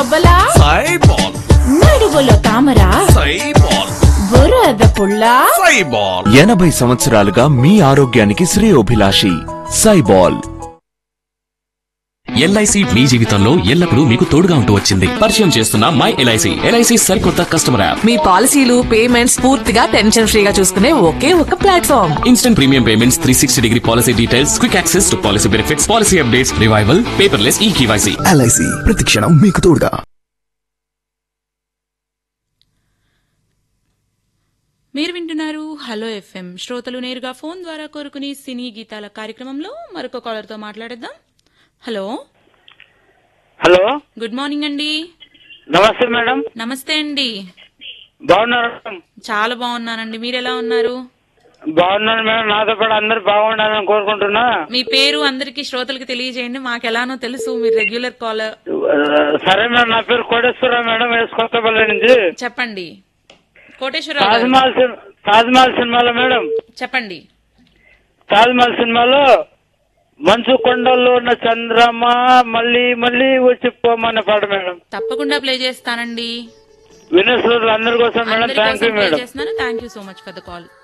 బొబ్బలా సైబాల్ నడువులో తామర సైబాల్ బురద పుల్ల సైబాల్ ఎనభై సంవత్సరాలుగా మీ ఆరోగ్యానికి శ్రేయోభిలాషి సైబాల్ ఎల్ఐసి మీ జీవితంలో ఎల్లప్పుడూ మీకు తోడుగా ఉంటూ వచ్చింది పరిచయం చేస్తున్న మై ఎల్ఐసి ఎల్ఐసి సరికొత్త కస్టమర్ యాప్ మీ పాలసీలు పేమెంట్స్ పూర్తిగా టెన్షన్ ఫ్రీగా చూసుకునే ఒకే ఒక platform instant premium payments three sixty degree policy details quick access to policy benefits policy updates revival paperless e KYC LIC ప్రతిక్షణం మీకు తోడుగా మీరు వింటున్నారు హలో ఎఫ్ఎం శ్రోతలు నేరుగా ఫోన్ ద్వారా కోరుకుని సినీ గీతాల కార్యక్రమంలో మరొక కాలర్తో మాట్లాడేద్దాం హలో హలో గుడ్ మార్నింగ్ అండి నమస్తే మేడం నమస్తే అండి బాగున్నారు మేడం? చాలా బాగున్నానండి మీరు ఎలా ఉన్నారు బాగున్నాను మేడం నాతో పాటు అందరు బాగుండాలని కోరుకుంటున్నా మీ పేరు అందరికి శ్రోతలకు తెలియజేయండి మాకు ఎలానో తెలుసు మీరు రెగ్యులర్ కాలర్ ఆ, సరే మేడం నా పేరు కోటేశ్వరరావు మేడం వేసు కొత్తపల్లి నుంచి చెప్పండి కోటేశ్వరరావు గారు, తాజ్మహల్ సిన్- తాజ్మహల్ సినిమాలో మేడం చెప్పండి తాజ్మహల్ సినిమాలో మంచు కొండల్లో ఉన్న చంద్రమ్మ మళ్ళీ మళ్ళీ వచ్చి పోమన్న పాట మేడం తప్పకుండా ప్లే చేస్తానండి వినేశ్వరులు అందరి కోసం మేడం అందరి థ్యాంక్ కోసం యూ ప్లే మేడం చేస్తున్నాను thank you so much for the call